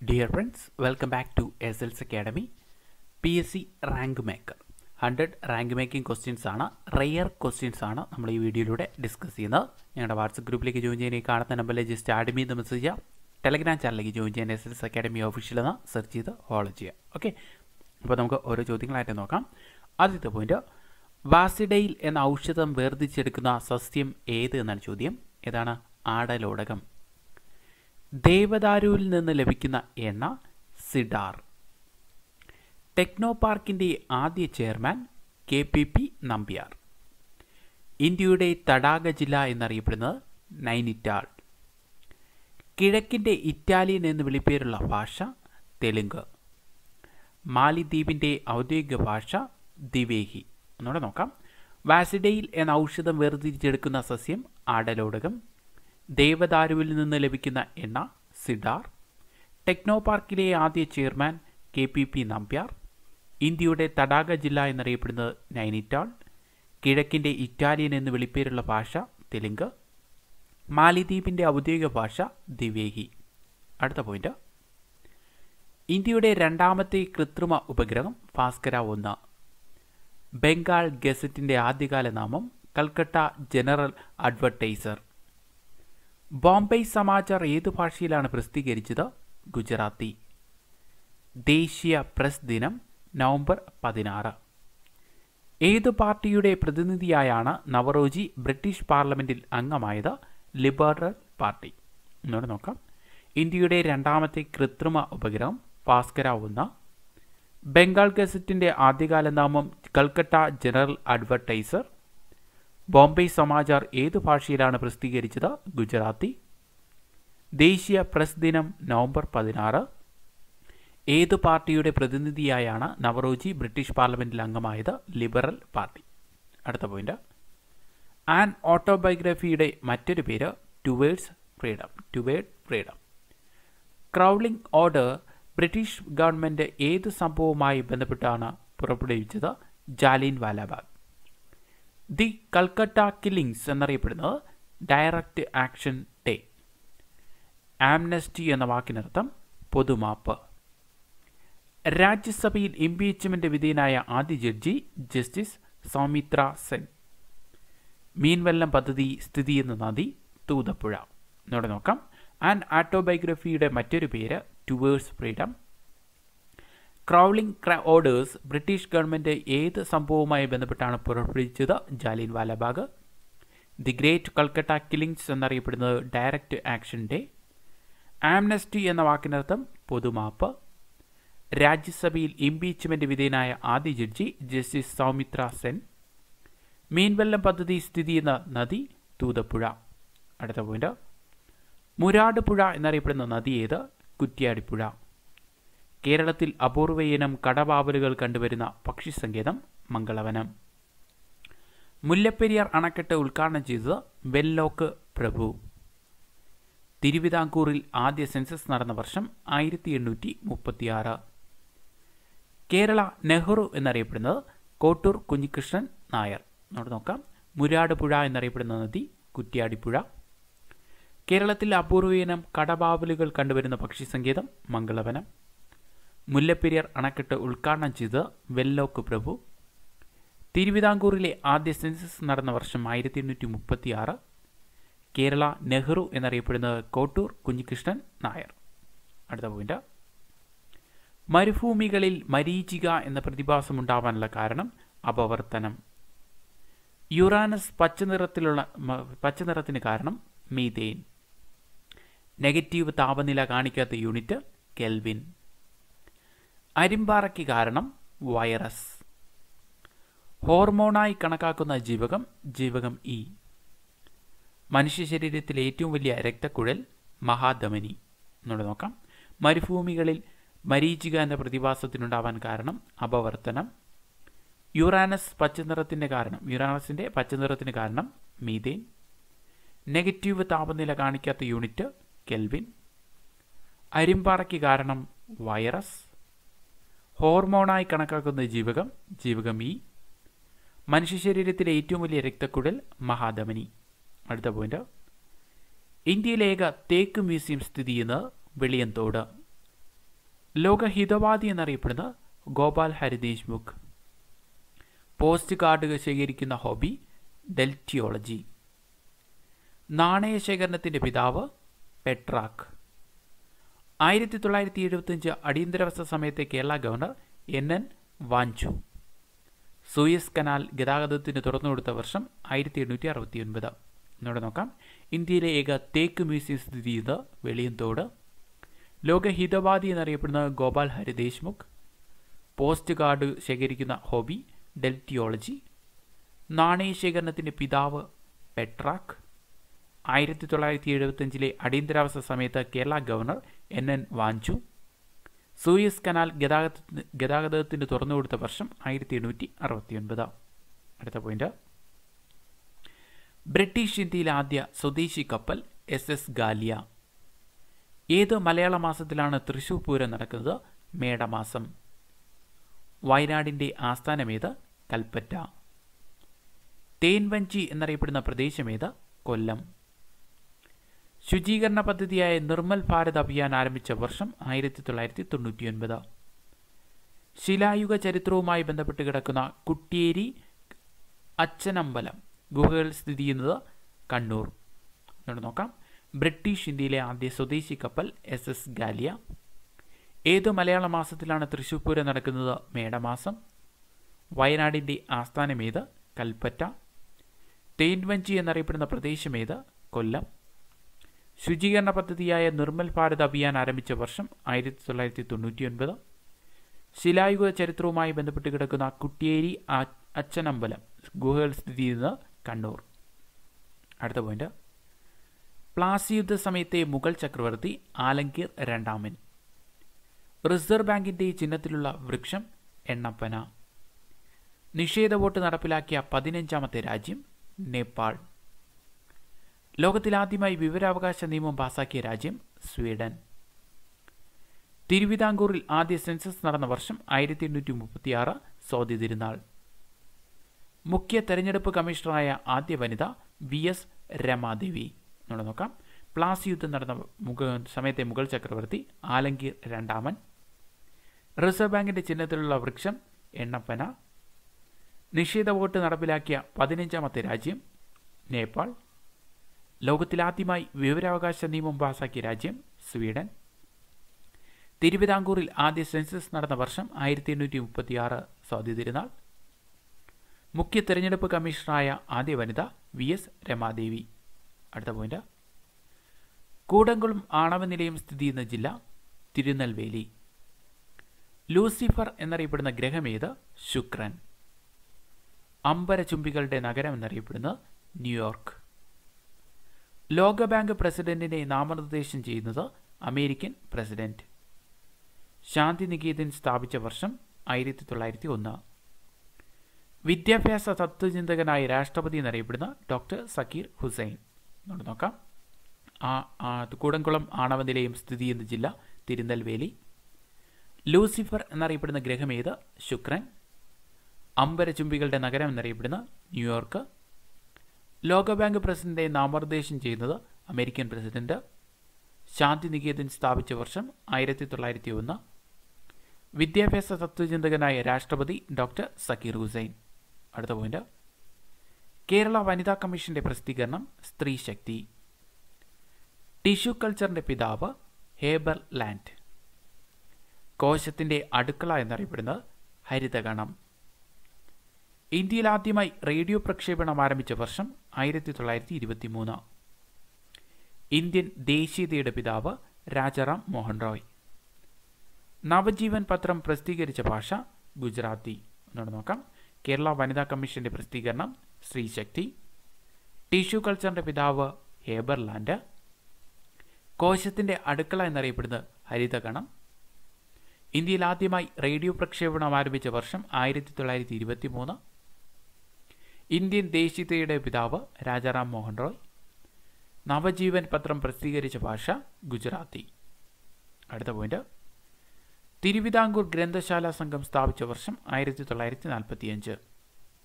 dear friends welcome back to S Ls academy P S C rank maker hundred rank making questions ആണ് rare questions ആണ് നമ്മൾ ഈ വീഡിയോയിലൂടെ discuss ചെയ്യുന്നത് ഞങ്ങളുടെ വാട്സപ്പ് ഗ്രൂപ്പിലേക്ക് ജോയിൻ ചെയ്യാൻ ഈ കാണുന്ന നമ്പറിൽ ജസ്റ്റ് ആഡ് മീ മെസ്സേജ് ചെയ്യാം ടെലഗ്രാം ചാനലിലേക്ക് ജോയിൻ ചെയ്യാൻ എസ് എൽസ് അക്കാഡമി ഓഫീഷ്യൽ എന്ന് സെർച്ച് ചെയ്ത് ഫോളോ ചെയ്യാം ഓക്കെ അപ്പോൾ നമുക്ക് ഓരോ ചോദ്യങ്ങളായിട്ട് നോക്കാം ആദ്യത്തെ പോയിന്റ് വാസിഡയിൽ എന്ന ഔഷധം വേർതിരിച്ചെടുക്കുന്ന സസ്യം ഏത് എന്നാണ് ചോദ്യം ഏതാണ് ആടലോടകം ദേവദാരുവിൽ നിന്ന് ലഭിക്കുന്ന എണ്ണ സിഡാർ ടെക്നോ പാർക്കിൻ്റെ ആദ്യ chairman K P P Nambiar ഇന്ത്യയുടെ തടാക ജില്ല എന്നറിയപ്പെടുന്നത് നൈനിറ്റാൾ കിഴക്കിൻ്റെ ഇറ്റാലിയൻ എന്ന് വിളിപ്പേരുള്ള ഭാഷ തെലുങ്ക് മാലിദ്വീപിൻ്റെ ഔദ്യോഗിക ഭാഷ ദിവേഹി ഒന്നുകൂടെ നോക്കാം വാസിഡയിൽ എന്ന ഔഷധം വേർതിരിച്ചെടുക്കുന്ന സസ്യം ആടലോടകം ദേവദാരുവിൽ നിന്ന് ലഭിക്കുന്ന എണ്ണ സിഡാർ ടെക്നോ പാർക്കിലെ ആദ്യ chairman K P P Nambiar ഇന്ത്യയുടെ തടാക ജില്ല എന്നറിയപ്പെടുന്നത് നൈനിറ്റാൾ കിഴക്കിൻ്റെ ഇറ്റാലിയൻ എന്ന് വിളിപ്പേരുള്ള ഭാഷ തെലുങ്ക് മാലിദ്വീപിൻ്റെ ഔദ്യോഗിക ഭാഷ ദിവേഹി അടുത്ത പോയിന്റ് ഇന്ത്യയുടെ രണ്ടാമത്തെ കൃത്രിമ ഉപഗ്രഹം ഭാസ്കര ഒന്ന് ബംഗാൾ ഗസറ്റിൻ്റെ ആദ്യകാല നാമം കൽക്കട്ട ജനറൽ അഡ്വർടൈസർ ബോംബെ സമാചാർ ഏതു ഭാഷയിലാണ് പ്രസിദ്ധീകരിച്ചത് ഗുജറാത്തി ദേശീയ പ്രസ് ദിനം നവംബർ പതിനാറ് ഏതു പാർട്ടിയുടെ പ്രതിനിധിയായാണ് നവറോജി ബ്രിട്ടീഷ് പാർലമെന്റിൽ അംഗമായത് ലിബറൽ പാർട്ടി എന്നോട് നോക്കാം ഇന്ത്യയുടെ രണ്ടാമത്തെ കൃത്രിമ ഉപഗ്രഹം ഭാസ്കര ഒന്ന് ബംഗാൾ ഗസറ്റിന്റെ ആദ്യകാല നാമം കൽക്കട്ട ജനറൽ അഡ്വർടൈസർ ബോംബെ സമാചാർ ഏതു ഭാഷയിലാണ് പ്രസിദ്ധീകരിച്ചത് ഗുജറാത്തി ദേശീയ പ്രസ് ദിനം നവംബർ പതിനാറ് ഏതു പാർട്ടിയുടെ പ്രതിനിധിയായാണ് നവറോജി ബ്രിട്ടീഷ് പാർലമെന്റിൽ അംഗമായത് ലിബറൽ പാർട്ടി അടുത്ത പോയിന്റ് ആൻ ഓട്ടോബയോഗ്രഫിയുടെ മറ്റൊരു പേര് ടുവേഡ്സ് ഫ്രീഡം ടുവേഡ് freedom crawling order British government ഏതു സംഭവവുമായി ബന്ധപ്പെട്ടാണ് പുറപ്പെടുവിച്ചത് ജാലിയൻ വാലാബാഗ് ദി കൽക്കട്ട കില്ലിങ്സ് എന്നറിയപ്പെടുന്നത് ഡയറക്റ്റ് ആക്ഷൻ ഡേ ആംനസ്റ്റി എന്ന വാക്കിനർത്ഥം പൊതുമാപ്പ് രാജ്യസഭയിൽ ഇംപീച്ച്മെന്റ് വിധേയനായ ആദ്യ ജഡ്ജി ജസ്റ്റിസ് സൗമിത്ര സെൻ മീൻവെല്ലം പദ്ധതി സ്ഥിതി ചെയ്യുന്ന നദി തൂതപ്പുഴ എന്നോട് നോക്കാം ആൻഡ് ആട്ടോബയോഗ്രഫിയുടെ മറ്റൊരു പേര് towards freedom crawling orders British government ഏത് സംഭവവുമായി ബന്ധപ്പെട്ടാണ് പുറപ്പെടുവിച്ചത് Jallian Walabagh the great Calcutta killings എന്നറിയപ്പെടുന്നത് ഡയറക്റ്റ് ആക്ഷൻ ഡേ ആംനസ്റ്റി എന്ന വാക്കിനർത്ഥം പൊതുമാപ്പ് രാജ്യസഭയിൽ ഇംപീച്ച്മെന്റ് വിധേയനായ ആദ്യ ജഡ്ജി ജസ്റ്റിസ് സൗമിത്ര സെൻ മീൻവെല്ലം പദ്ധതി സ്ഥിതി ചെയ്യുന്ന നദി തൂതപ്പുഴ അടുത്ത പോയിന്റ് മുരാട് പുഴ എന്നറിയപ്പെടുന്ന നദി ഏത് കുറ്റ്യാടിപ്പുഴ കേരളത്തിൽ അപൂർവ ഇനം കടവാവലുകൾ കണ്ടുവരുന്ന പക്ഷി സങ്കേതം മംഗളവനം മുല്ലപ്പെരിയാർ അണക്കെട്ട് ഉദ്ഘാടനം ചെയ്തത് വെല്ലോക്ക് പ്രഭു തിരുവിതാംകൂറിൽ ആദ്യ സെൻസസ് നടന്ന വർഷം ആയിരത്തി എണ്ണൂറ്റി മുപ്പത്തിയാറ് കേരള നെഹ്റു എന്നറിയപ്പെടുന്നത് കോട്ടൂർ കുഞ്ഞികൃഷ്ണൻ നായർ നമുക്ക് നോക്കാം മുരാട് പുഴ എന്നറിയപ്പെടുന്ന നദി കുറ്റ്യാടിപ്പുഴ കേരളത്തിൽ അപൂർവയിനം കടബാവലുകൾ കണ്ടുവരുന്ന പക്ഷി സങ്കേതം മംഗളവനം മുല്ലപ്പെരിയാർ അണക്കെട്ട് ഉദ്ഘാടനം ചെയ്ത് വെല്ലോക്ക് പ്രഭു തിരുവിതാംകൂറിലെ ആദ്യ സെൻസസ് നടന്ന വർഷം ആയിരത്തി എണ്ണൂറ്റി മുപ്പത്തി ആറ് കേരള നെഹ്റു എന്നറിയപ്പെടുന്നത് കോട്ടൂർ കുഞ്ഞികൃഷ്ണൻ നായർ അടുത്ത പോയിന്റ് മരുഭൂമികളിൽ മരീചിക എന്ന പ്രതിഭാസം ഉണ്ടാവാനുള്ള കാരണം അപവർത്തനം യുറാനസ് പച്ചനിറത്തിലുള്ള പച്ചനിറത്തിന് കാരണം മീതേൻ നെഗറ്റീവ് താപനില കാണിക്കാത്ത യൂണിറ്റ് കെൽവിൻ അരിമ്പാറയ്ക്ക് കാരണം വൈറസ് ഹോർമോണായി കണക്കാക്കുന്ന ജീവകം ജീവകം ഇ മനുഷ്യ ശരീരത്തിലെ ഏറ്റവും വലിയ രക്തക്കുഴൽ മഹാധമനി എന്നോട് നോക്കാം മരുഭൂമികളിൽ മരീചിക എന്ന പ്രതിഭാസത്തിനുണ്ടാവാൻ കാരണം അപവർത്തനം യുറാനസ് പച്ചനിറത്തിൻ്റെ കാരണം യുറാനസിൻ്റെ പച്ചനിറത്തിന് കാരണം മീതേൻ നെഗറ്റീവ് താപനില കാണിക്കാത്ത യൂണിറ്റ് കെൽവിൻ അരിമ്പാറയ്ക്ക് കാരണം വൈറസ് ഹോർമോണായി കണക്കാക്കുന്ന ജീവകം ജീവകം ഇ മനുഷ്യ ശരീരത്തിലെ ഏറ്റവും വലിയ രക്തക്കുഴൽ മഹാധമനി അടുത്ത പോയിന്റ് ഇന്ത്യയിലെ ഏക തേക്ക് മ്യൂസിയം സ്ഥിതി ചെയ്യുന്നത് വെളിയന്തോട് ലോകഹിതവാദി എന്നറിയപ്പെടുന്ന ഗോപാൽ ഹരി ദേശ്മുഖ് പോസ്റ്റ് കാർഡ് ശേഖരിക്കുന്ന ഹോബി ഡെൽറ്റിയോളജി നാണയ ശേഖരണത്തിൻ്റെ പിതാവ് പെട്രാക്ക് ആയിരത്തി തൊള്ളായിരത്തി എഴുപത്തിയഞ്ച് അടിയന്തരാവസ്ഥ സമയത്തെ Kerala governor N N Wanchoo Suez canal ഗതാഗതത്തിന് തുറന്നുകൊടുത്ത വർഷം ആയിരത്തി എണ്ണൂറ്റി അറുപത്തി ഒൻപത് എന്നോട് നോക്കാം ഇന്ത്യയിലെ ഏക തേക്ക് മ്യൂസിയം സ്ഥിതി ചെയ്യുന്നത് വെളിയന്തോട് ലോകഹിതവാദി എന്നറിയപ്പെടുന്ന ഗോപാൽ ഹരി ദേശ്മുഖ് പോസ്റ്റ് കാർഡ് ശേഖരിക്കുന്ന ഹോബി ഡെൽറ്റിയോളജി നാണയ ശേഖരണത്തിൻ്റെ പിതാവ് പെട്രാക്ക് ആയിരത്തി തൊള്ളായിരത്തി എഴുപത്തഞ്ചിലെ അടിയന്തരാവസ്ഥ സമയത്ത് Kerala governor N N Wanchoo Suez canal ഗതാഗതത്തിന് ഗതാഗതത്തിന് തുറന്നുകൊടുത്ത വർഷം ആയിരത്തി എണ്ണൂറ്റി അറുപത്തി ഒൻപത് അടുത്ത പോയിന്റ് ബ്രിട്ടീഷ് ഇന്ത്യയിലെ ആദ്യ സ്വദേശി കപ്പൽ എസ് എസ് ഗാലിയ ഏത് മലയാള മാസത്തിലാണ് തൃശൂർ പൂരം നടക്കുന്നത് മേടമാസം വയനാടിൻ്റെ ആസ്ഥാനമേത് കൽപ്പറ്റ തേൻവഞ്ചി എന്നറിയപ്പെടുന്ന പ്രദേശമേത് കൊല്ലം ശുചീകരണ പദ്ധതിയായ നിർമ്മൽ ഭാരത് അഭിയാൻ ആരംഭിച്ച വർഷം ആയിരത്തി തൊള്ളായിരത്തി തൊണ്ണൂറ്റിയൊൻപത് ശിലായുഗ ചരിത്രവുമായി ബന്ധപ്പെട്ട് കിടക്കുന്ന കുട്ടിയേരി അച്ചനമ്പലം ഗുഹകൾ സ്ഥിതി ചെയ്യുന്നത് കണ്ണൂർ എന്നോട് നോക്കാം ബ്രിട്ടീഷ് ഇന്ത്യയിലെ ആദ്യ സ്വദേശി കപ്പൽ എസ് എസ് ഗാലിയ ഏത് മലയാള മാസത്തിലാണ് തൃശ്ശൂർ പൂരം നടക്കുന്നത് മേടമാസം വയനാടിൻ്റെ ആസ്ഥാനമേത് കൽപ്പറ്റ തേൻവഞ്ചി എന്നറിയപ്പെടുന്ന പ്രദേശമേത് കൊല്ലം ശുചീകരണ പദ്ധതിയായ നിർമ്മൽ ഭാരത് അഭിയാൻ ആരംഭിച്ച വർഷം ആയിരത്തി തൊള്ളായിരത്തി തൊണ്ണൂറ്റിയൊൻപത് ശിലായുഗ ചരിത്രവുമായി ബന്ധപ്പെട്ട് കിടക്കുന്ന കുട്ടിയേരി അച്ചനമ്പലം ഗുഹകൾ സ്ഥിതി ചെയ്യുന്നത് കണ്ണൂർ അടുത്ത പോയിന്റ് പ്ലാസി യുദ്ധ സമയത്തെ മുഗൾ ചക്രവർത്തി ആലങ്കീർ രണ്ടാമൻ റിസർവ് ബാങ്കിന്റെ ചിഹ്നത്തിലുള്ള വൃക്ഷം എണ്ണപ്പന നിഷേധ വോട്ട് നടപ്പിലാക്കിയ പതിനഞ്ചാമത്തെ രാജ്യം നേപ്പാൾ ലോകത്തിലാദ്യമായി വിവരാവകാശ നിയമം പാസാക്കിയ രാജ്യം സ്വീഡൻ തിരുവിതാംകൂറിൽ ആദ്യ സെൻസസ് നടന്ന വർഷം ആയിരത്തി എണ്ണൂറ്റി മുപ്പത്തിയാറ് സ്വാതി തിരുനാൾ മുഖ്യ തെരഞ്ഞെടുപ്പ് കമ്മീഷണറായ ആദ്യ വനിത വി എസ് രമാദേവി നമ്മൾ നോക്കാം പ്ലാസി യുദ്ധം നടന്ന മുഗ സമയത്തെ മുഗൾ ചക്രവർത്തി ആലങ്കീർ രണ്ടാമൻ റിസർവ് ബാങ്കിന്റെ ചിഹ്നത്തിലുള്ള വൃക്ഷം എണ്ണപ്പന നിഷേധ വോട്ട് നടപ്പിലാക്കിയ പതിനഞ്ചാമത്തെ രാജ്യം നേപ്പാൾ ലോകത്തിലാദ്യമായി വിവരാവകാശ നിയമം പാസാക്കിയ രാജ്യം സ്വീഡൻ തിരുവിതാംകൂറിൽ ആദ്യ സെൻസസ് നടന്ന വർഷം ആയിരത്തി എണ്ണൂറ്റി മുപ്പത്തിയാറ് സ്വാതി തിരുനാൾ മുഖ്യ തെരഞ്ഞെടുപ്പ് കമ്മീഷണറായ ആദ്യ വനിത വി എസ് രമാദേവി അടുത്ത പോയിന്റ് കൂടംകുളം ആണവ നിലയം സ്ഥിതി ചെയ്യുന്ന ജില്ല തിരുനെൽവേലി ലൂസിഫർ എന്നറിയപ്പെടുന്ന ഗ്രഹമേത് ശുക്രൻ അമ്പരചുംബികളുടെ നഗരം എന്നറിയപ്പെടുന്ന ന്യൂയോർക്ക് ലോകബാങ്ക് പ്രസിഡന്റിനെ നാമനിർദ്ദേശം ചെയ്യുന്നത് അമേരിക്കൻ പ്രസിഡന്റ് ശാന്തിനികേതൻ സ്ഥാപിച്ച വർഷം ആയിരത്തി തൊള്ളായിരത്തി ഒന്ന് വിദ്യാഭ്യാസ തത്വചിന്തകനായ രാഷ്ട്രപതി എന്നറിയപ്പെടുന്ന ഡോക്ടർ സക്കീർ ഹുസൈൻ എന്നോട് നോക്കാം ആ കൂടംകുളം ആണവ നിലയം സ്ഥിതി ചെയ്യുന്ന ജില്ല തിരുനെൽവേലി ലൂസിഫർ എന്നറിയപ്പെടുന്ന ഗ്രഹമേത് ശുക്രൻ അമ്പരചുംബികളുടെ നഗരം എന്നറിയപ്പെടുന്ന ന്യൂയോർക്ക് ലോകബാങ്ക് പ്രസിഡന്റെ നാമനിർദ്ദേശം ചെയ്യുന്നത് അമേരിക്കൻ പ്രസിഡന്റ് ശാന്തിനികേതൻ സ്ഥാപിച്ച വർഷം ആയിരത്തി തൊള്ളായിരത്തി ഒന്ന് വിദ്യാഭ്യാസ തത്വചിന്തകനായ രാഷ്ട്രപതി ഡോക്ടർ സക്കീർ ഹുസൈൻ അടുത്ത പോയിന്റ് കേരള വനിതാ കമ്മീഷന്റെ പ്രസിദ്ധീകരണം സ്ത്രീ ശക്തി ടിഷ്യൂ കൾച്ചറിന്റെ പിതാവ് ഹേബർ ലാൻഡ് കോശത്തിന്റെ അടുക്കള എന്നറിയപ്പെടുന്നത് ഹരിതഗണം ഇന്ത്യയിൽ ആദ്യമായി റേഡിയോ പ്രക്ഷേപണം ആരംഭിച്ച വർഷം ആയിരത്തി തൊള്ളായിരത്തി ഇരുപത്തി മൂന്ന് ഇന്ത്യൻ ദേശീയതയുടെ പിതാവ് രാജാറാം മോഹൻ റോയ് നവജീവൻ പത്രം പ്രസിദ്ധീകരിച്ച ഭാഷ ഗുജറാത്തി എന്നോട് നോക്കാം കേരള വനിതാ കമ്മീഷന്റെ പ്രസിദ്ധീകരണം സ്ത്രീശക്തി ടിഷ്യൂ കൾച്ചറിന്റെ പിതാവ് ഹേബർലാൻഡ് കോശത്തിന്റെ അടുക്കള എന്നറിയപ്പെടുന്നത് ഹരിതഗണം ഇന്ത്യയിൽ ആദ്യമായി റേഡിയോ പ്രക്ഷേപണം ആരംഭിച്ച വർഷം ആയിരത്തി തൊള്ളായിരത്തി ഇരുപത്തി മൂന്ന് ഇന്ത്യൻ ദേശീയതയുടെ പിതാവ് രാജാറാം മോഹൻ റോയ് നവജീവൻ പത്രം പ്രസിദ്ധീകരിച്ച ഭാഷ ഗുജറാത്തി അടുത്ത പോയിന്റ് തിരുവിതാംകൂർ ഗ്രന്ഥശാല സംഘം സ്ഥാപിച്ച വർഷം ആയിരത്തി തൊള്ളായിരത്തി നാൽപ്പത്തിയഞ്ച്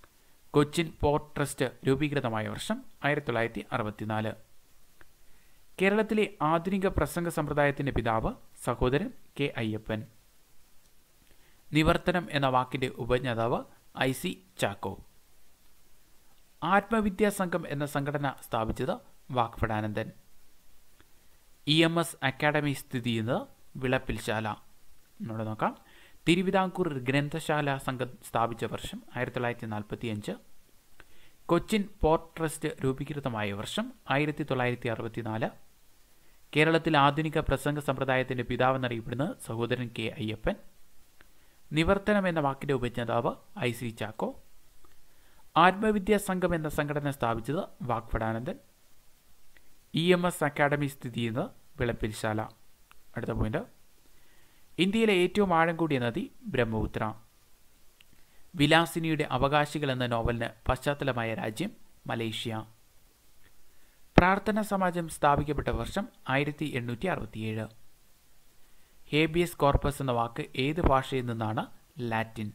കൊച്ചിൻ പോർട്ട് ട്രസ്റ്റ് രൂപീകൃതമായ വർഷം ആയിരത്തി തൊള്ളായിരത്തി അറുപത്തിനാല് കേരളത്തിലെ ആധുനിക പ്രസംഗ സമ്പ്രദായത്തിന്റെ പിതാവ് സഹോദരൻ കെ അയ്യപ്പൻ നിവർത്തനം എന്ന വാക്കിന്റെ ഉപജ്ഞാതാവ് ഐ സി ചാക്കോ ആത്മവിദ്യാ സംഘം എന്ന സംഘടന സ്ഥാപിച്ചത് Vagbhatananda E M S academy സ്ഥിതി ചെയ്യുന്നത് വിളപ്പിൽശാല എന്നോട് നോക്കാം തിരുവിതാംകൂർ ഗ്രന്ഥശാല സംഘം സ്ഥാപിച്ച വർഷം ആയിരത്തി തൊള്ളായിരത്തി നാൽപ്പത്തി അഞ്ച് കൊച്ചിൻ പോർട്ട് ട്രസ്റ്റ് രൂപീകൃതമായ വർഷം ആയിരത്തി തൊള്ളായിരത്തി അറുപത്തിനാല് കേരളത്തിൽ ആധുനിക പ്രസംഗ സമ്പ്രദായത്തിന്റെ പിതാവെന്നറിയപ്പെടുന്ന സഹോദരൻ കെ അയ്യപ്പൻ നിവർത്തനം എന്ന വാക്കിന്റെ ഉപജ്ഞാതാവ് ഐ സി ചാക്കോ ആത്മവിദ്യാ സംഘം എന്ന സംഘടന സ്ഥാപിച്ചത് Vagbhatananda E M S academy സ്ഥിതി ചെയ്യുന്നത് വിളപ്പിൽശാല അടുത്ത പോയിന്റ് ഇന്ത്യയിലെ ഏറ്റവും ആഴം കൂടിയ നദി ബ്രഹ്മപുത്ര വിലാസിനിയുടെ അവകാശികൾ എന്ന നോവലിന് പശ്ചാത്തലമായ രാജ്യം മലേഷ്യ പ്രാർത്ഥനാ സമാജം സ്ഥാപിക്കപ്പെട്ട വർഷം ആയിരത്തി എണ്ണൂറ്റി അറുപത്തിയേഴ് ഹേബിയസ് കോർപ്പസ് എന്ന വാക്ക് ഏത് ഭാഷയിൽ നിന്നാണ് ലാറ്റിൻ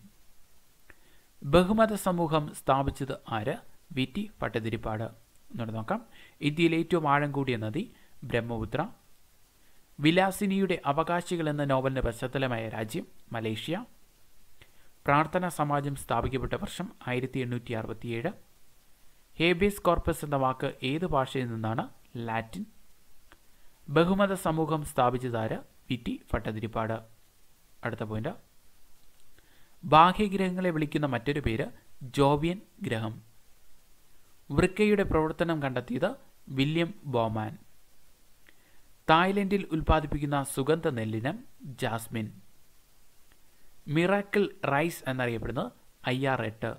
ബഹുമത സമൂഹം സ്ഥാപിച്ചത് ആര് വി ടി പട്ടതിരിപ്പാട് എന്നോട് നോക്കാം ഇന്ത്യയിലെ ഏറ്റവും ആഴം കൂടിയ നദി ബ്രഹ്മപുത്ര വിലാസിനിയുടെ അവകാശികൾ എന്ന നോവലിന്റെ പശ്ചാത്തലമായ രാജ്യം മലേഷ്യ പ്രാർത്ഥനാ സമാജം സ്ഥാപിക്കപ്പെട്ട വർഷം ആയിരത്തി എണ്ണൂറ്റി അറുപത്തിയേഴ് ഹേബിയസ് കോർപ്പസ് എന്ന വാക്ക് ഏത് ഭാഷയിൽ നിന്നാണ് ലാറ്റിൻ ബഹുമത സമൂഹം സ്ഥാപിച്ചതാര് വി ടി ഭട്ടതിരിപ്പാട് അടുത്ത പോയിന്റ് ബാഹ്യഗ്രഹങ്ങളെ വിളിക്കുന്ന മറ്റൊരു പേര് ജോവിയൻ ഗ്രഹം വൃക്കയുടെ പ്രവർത്തനം കണ്ടെത്തിയത് വില്യം ബോമാൻ തായ്ലൻഡിൽ ഉൽപ്പാദിപ്പിക്കുന്ന സുഗന്ധ നെല്ലിനം ജാസ്മിൻ മിറാക്കിൾ റൈസ് എന്നറിയപ്പെടുന്നത് ഐ ആർ എട്ട്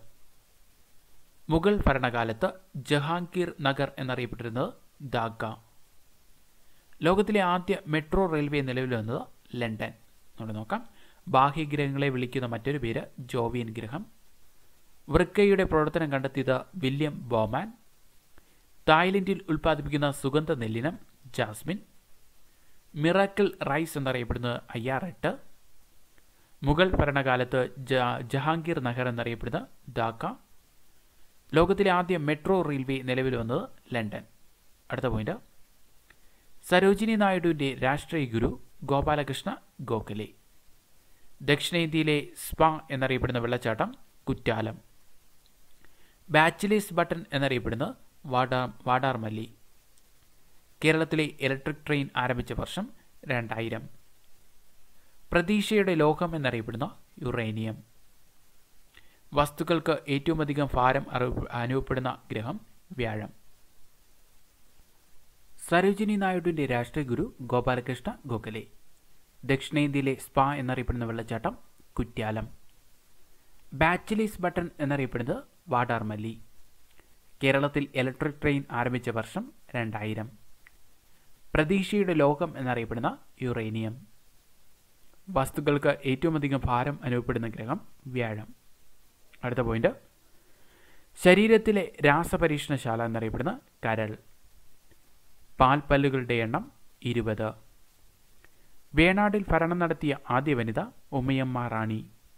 മുഗൾ ഭരണകാലത്ത് ജഹാംഗീർ നഗർ എന്നറിയപ്പെട്ടിരുന്നത് ദാക്ക ലോകത്തിലെ ആദ്യ മെട്രോ റെയിൽവേ നിലവിൽ വന്നത് ലണ്ടൻ നമ്മൾ നോക്കാം ബാഹ്യഗ്രഹങ്ങളെ വിളിക്കുന്ന മറ്റൊരു പേര് ജോവിയൻ ഗ്രഹം വൃക്കയുടെ പ്രവർത്തനം കണ്ടെത്തിയത് വില്യം ബോമാൻ തായ്ലൻഡിൽ ഉൽപ്പാദിപ്പിക്കുന്ന സുഗന്ധ നെല്ലിനം ജാസ്മിൻ മിറാക്കിൾ റൈസ് എന്നറിയപ്പെടുന്നത് ഐ ആർ എട്ട് മുഗൾ ഭരണകാലത്ത് ജഹാംഗീർ നഗർ എന്നറിയപ്പെടുന്ന ധാക്ക ലോകത്തിലെ ആദ്യ മെട്രോ റെയിൽവേ നിലവിൽ വന്നത് ലണ്ടൻ അടുത്ത പോയിന്റ് സരോജിനി നായിഡുവിന്റെ രാഷ്ട്രീയ ഗുരു ഗോപാലകൃഷ്ണ ഗോഖലെ ദക്ഷിണേന്ത്യയിലെ സ്പാ എന്നറിയപ്പെടുന്ന വെള്ളച്ചാട്ടം കുറ്റാലം ബാച്ചിലേഴ്സ് ബട്ടൺ എന്നറിയപ്പെടുന്ന വാടാ വാടാർമല്ലി കേരളത്തിലെ ഇലക്ട്രിക് ട്രെയിൻ ആരംഭിച്ച വർഷം രണ്ടായിരം പ്രതീക്ഷയുടെ ലോകം എന്നറിയപ്പെടുന്ന യുറേനിയം വസ്തുക്കൾക്ക് ഏറ്റവും അധികം ഭാരം അനുഭവപ്പെടുന്ന ഗ്രഹം വ്യാഴം സരോജിനി നായിഡുവിന്റെ രാഷ്ട്രീയ ഗുരു ഗോപാലകൃഷ്ണ ഗോഖലെ ദക്ഷിണേന്ത്യയിലെ സ്പാ എന്നറിയപ്പെടുന്ന വെള്ളച്ചാട്ടം കുറ്റ്യാലം ബാച്ചിലേഴ്സ് ബട്ടൺ എന്നറിയപ്പെടുന്നത് വാടാർമല്ലി കേരളത്തിൽ ഇലക്ട്രിക് ട്രെയിൻ ആരംഭിച്ച വർഷം രണ്ടായിരം പ്രതീക്ഷയുടെ ലോകം എന്നറിയപ്പെടുന്ന യുറേനിയം വസ്തുക്കൾക്ക് ഏറ്റവും അധികം ഭാരം അനുഭവപ്പെടുന്ന ഗ്രഹം വ്യാഴം അടുത്ത പോയിന്റ് ശരീരത്തിലെ രാസപരീക്ഷണശാല എന്നറിയപ്പെടുന്ന കരൾ പാൽപ്പല്ലുകളുടെ എണ്ണം ഇരുപത് വേണാടിൽ ഭരണം നടത്തിയ ആദ്യ വനിത ഉമ്മയമ്മ റാണി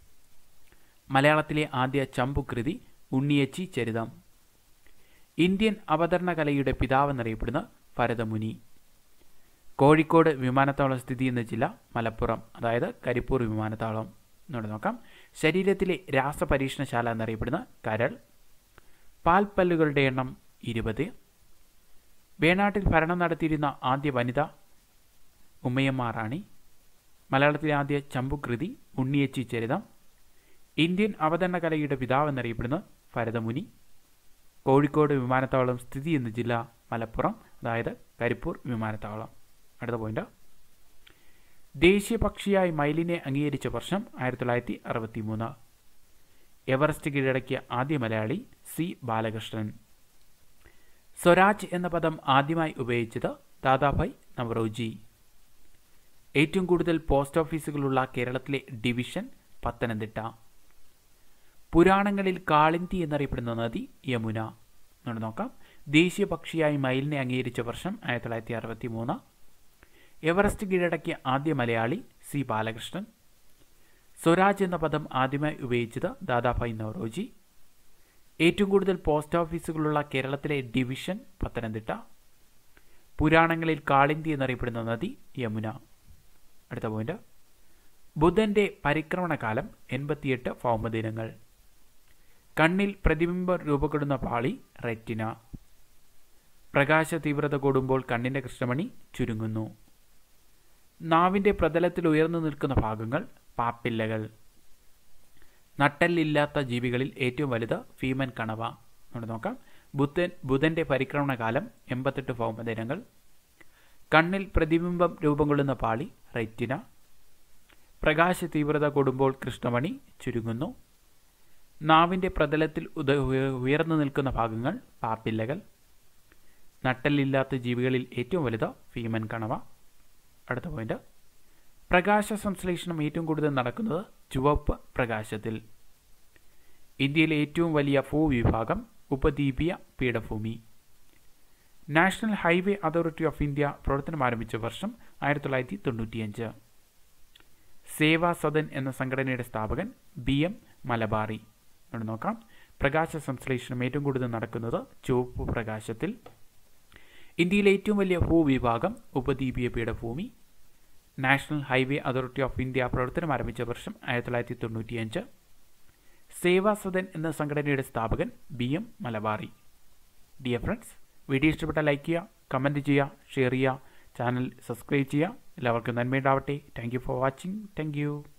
മലയാളത്തിലെ ആദ്യ ചമ്പുകൃതി ഉണ്ണിയച്ചി ചരിതം ഇന്ത്യൻ അവതരണ കലയുടെ പിതാവെന്നറിയപ്പെടുന്ന ഭരതമുനി കോഴിക്കോട് വിമാനത്താവളം സ്ഥിതി ചെയ്യുന്ന ജില്ല മലപ്പുറം അതായത് കരിപ്പൂർ വിമാനത്താവളം എന്നോട് നോക്കാം ശരീരത്തിലെ രാസപരീക്ഷണശാല എന്നറിയപ്പെടുന്ന കരൾ പാൽപ്പല്ലുകളുടെ എണ്ണം ഇരുപത് വേണാട്ടിൽ ഭരണം നടത്തിയിരുന്ന ആദ്യ വനിത ഉമ്മയമ്മ റാണി മലയാളത്തിലെ ആദ്യ ചമ്പുകൃതി ഉണ്ണിയച്ചി ചരിതം ഇന്ത്യൻ അവതരണ കലയുടെ പിതാവെന്നറിയപ്പെടുന്ന ഭരതമുനി കോഴിക്കോട് വിമാനത്താവളം സ്ഥിതി ചെയ്യുന്ന ജില്ല മലപ്പുറം അതായത് കരിപ്പൂർ വിമാനത്താവളം അടുത്ത പോയിന്റ് ദേശീയ പക്ഷിയായി മയിലിനെ അംഗീകരിച്ച വർഷം ആയിരത്തി തൊള്ളായിരത്തി അറുപത്തി മൂന്ന് എവറസ്റ്റ് കീഴടക്കിയ ആദ്യ മലയാളി സി ബാലകൃഷ്ണൻ സ്വരാജ് എന്ന പദം ആദ്യമായി ഉപയോഗിച്ചത് ദാദാഭായ് നവറോജി ഏറ്റവും കൂടുതൽ പോസ്റ്റ് ഓഫീസുകളുള്ള കേരളത്തിലെ ഡിവിഷൻ പത്തനംതിട്ട പുരാണങ്ങളിൽ കാളിന്തി എന്നറിയപ്പെടുന്ന നദി യമുന നമ്മൾ നോക്കാം ദേശീയ പക്ഷിയായി മയിലിനെ അംഗീകരിച്ച വർഷം ആയിരത്തി തൊള്ളായിരത്തി അറുപത്തി മൂന്ന് എവറസ്റ്റ് കീഴടക്കിയ ആദ്യ മലയാളി സി ബാലകൃഷ്ണൻ സ്വരാജ് എന്ന പദം ആദ്യമായി ഉപയോഗിച്ചത് ദാദാഭായ് നവറോജി ഏറ്റവും കൂടുതൽ പോസ്റ്റ് ഓഫീസുകളുള്ള കേരളത്തിലെ ഡിവിഷൻ പത്തനംതിട്ട പുരാണങ്ങളിൽ കാളിന്തി എന്നറിയപ്പെടുന്ന നദി യമുന അടുത്ത പോയിന്റ് ബുധന്റെ പരിക്രമണകാലം എൺപത്തിയെട്ട് ഭൗമദിനങ്ങൾ കണ്ണിൽ പ്രതിബിംബം രൂപപ്പെടുന്ന പാളി റെറ്റിന പ്രകാശ തീവ്രത കൂടുമ്പോൾ കണ്ണിന്റെ കൃഷ്ണമണി ചുരുങ്ങുന്നു നാവിന്റെ പ്രതലത്തിൽ ഉയർന്നു നിൽക്കുന്ന ഭാഗങ്ങൾ പാപ്പില്ലകൾ നട്ടല്ലില്ലാത്ത ജീവികളിൽ ഏറ്റവും വലുത് ഫീമൻ കണവ നമ്മൾ നോക്കാം ബുധൻ ബുധന്റെ പരിക്രമണകാലം എൺപത്തെട്ട് ഭൗമദിനങ്ങൾ കണ്ണിൽ പ്രതിബിംബം രൂപം കൊള്ളുന്ന പാളി റെറ്റിന പ്രകാശ തീവ്രത കൂടുമ്പോൾ കൃഷ്ണമണി ചുരുങ്ങുന്നു നാവിന്റെ പ്രതലത്തിൽ ഉദ ഉയർന്നു നിൽക്കുന്ന ഭാഗങ്ങൾ പാപ്പില്ലകൾ നട്ടല്ലില്ലാത്ത ജീവികളിൽ ഏറ്റവും വലുത് ഫീമൻ കണവ അടുത്ത പോയിന്റ് പ്രകാശ സംശ്ലേഷണം ഏറ്റവും കൂടുതൽ നടക്കുന്നത് ചുവപ്പ് പ്രകാശത്തിൽ ഇന്ത്യയിലെ ഏറ്റവും വലിയ ഭൂവിഭാഗം ഉപദ്വീപീയ പീഠഭൂമി national highway authority of India പ്രവർത്തനം ആരംഭിച്ച വർഷം ആയിരത്തി തൊള്ളായിരത്തി തൊണ്ണൂറ്റിയഞ്ച് സേവാ സദൻ എന്ന സംഘടനയുടെ സ്ഥാപകൻ ബി എം മലബാറി ഇവിടെ നോക്കാം പ്രകാശ സംശ്ലേഷണം ഏറ്റവും കൂടുതൽ നടക്കുന്നത് ചുവപ്പ് പ്രകാശത്തിൽ ഇന്ത്യയിലെ ഏറ്റവും വലിയ ഭൂവിഭാഗം ഉപദ്വീപീയ പീഠഭൂമി national highway authority of India പ്രവർത്തനം ആരംഭിച്ച വർഷം ആയിരത്തി തൊള്ളായിരത്തി തൊണ്ണൂറ്റിയഞ്ച് സേവാ സദൻ എന്ന സംഘടനയുടെ സ്ഥാപകൻ B M Malabari dear friends video ഇഷ്ടപ്പെട്ട ലൈക്ക് ചെയ്യുക കമൻറ്റ് ചെയ്യുക ഷെയർ ചെയ്യുക ചാനൽ സബ്സ്ക്രൈബ് ചെയ്യുക എല്ലാവർക്കും നന്മയുണ്ടാവട്ടെ thank you for watching thank U